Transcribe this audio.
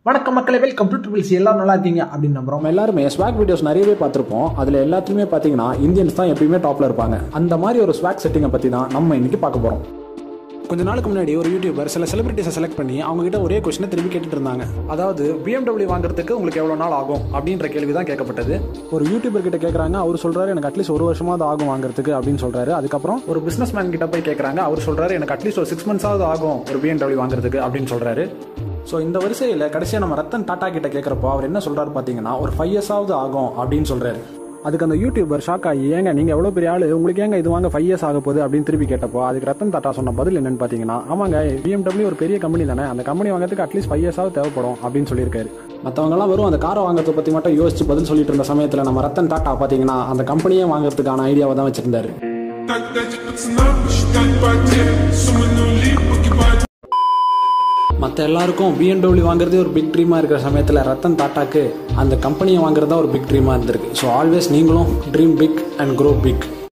வணக்கம் மக்களை welcome to triples எல்லாரும் நல்லா இருக்கீங்க அப்படின்னு நம்புறோம் நம்ம எல்லாருமே ஸ்வாக் வீடியோஸ் நிறையவே பார்த்துருப்போம் அதில் எல்லாத்துலேயுமே பார்த்தீங்கன்னா இந்தியன்ஸ் தான் எப்பயுமே டாப்பில் இருப்பாங்க அந்த மாதிரி ஒரு ஸ்வாக் செட்டிங்கை பற்றி தான் நம்ம இன்னைக்கு பார்க்க போகிறோம் கொஞ்ச நாளுக்கு முன்னாடி ஒரு யூடியூபர் சில செலிபிரிட்டிஸை செலக்ட் பண்ணி அவங்க கிட்ட ஒரே கொஸ்டினை திரும்பி கேட்டுட்டு இருந்தாங்க அதாவது BMW வாங்குறதுக்கு உங்களுக்கு எவ்வளோ நாள் ஆகும் அப்படின்ற கேள்வி தான் கேட்கப்பட்டது ஒரு யூடியூபர் கிட்ட கேட்குறாங்க அவர் சொல்றாரு எனக்கு அட்லீஸ்ட் ஒரு வருஷமாவது ஆகும் வாங்குறதுக்கு அப்படின்னு சொல்றாரு அதுக்கப்புறம் ஒரு பிசினஸ் மேன் கிட்ட போய் கேட்குறாங்க அவர் சொல்றாரு எனக்கு அட்லீஸ்ட் ஒரு சிக்ஸ் மந்த்ஸாவது ஆகும் ஒரு BMW வாங்குறதுக்கு அப்படின்னு சொல்றாரு ஸோ இந்த வரிசையில் கடைசியாக நம்ம ரத்தன் டாட்டா கிட்ட கேட்குறப்போ அவர் என்ன சொல்றாரு பார்த்தீங்கன்னா ஒரு ஃபைவ் இயர்ஸாவது ஆகும் அப்படின்னு சொல்றாரு அதுக்கு அந்த யூடியூபர் ஷாக் ஆகி ஏங்க நீங்க எவ்வளோ பெரிய ஆளு உங்களுக்கு ஏங்க இது வாங்க ஃபைவ் இயர்ஸ் ஆக போகுது அப்படின்னு திருப்பி கேட்டப்போ அதுக்கு ரத்தன் டாட்டா சொன்ன பதில் என்னன்னு பார்த்தீங்கன்னா ஆமாங்க BMW ஒரு பெரிய கம்பெனி தானே அந்த கம்பெனி வாங்குறதுக்கு அட்லீஸ்ட் ஃபைவ் இயர்ஸாவது தேவைப்படும் அப்படின்னு சொல்லியிருக்காரு மற்றவங்கலாம் வெறும் அந்த காரை வாங்குறத பற்றி மட்டும் யோசிச்சு பதில் சொல்லிட்டு இருந்த சமயத்தில் நம்ம ரத்தன் டாட்டா பார்த்தீங்கன்னா அந்த கம்பெனியே வாங்குறதுக்கான ஐடியாவை தான் வச்சிருந்தாரு Так дайте пацанам посчитать потери Суммы нули погибают மற்ற எல்லாருக்கும் BMW வாங்குறதே ஒரு பிக் ட்ரீமாக இருக்கிற சமயத்தில் ரத்தன் டாட்டாக்கு அந்த கம்பெனியை வாங்குறதா ஒரு பிக் ட்ரீமாக இருந்திருக்கு ஸோ ஆல்வேஸ் நீங்களும் dream big and grow big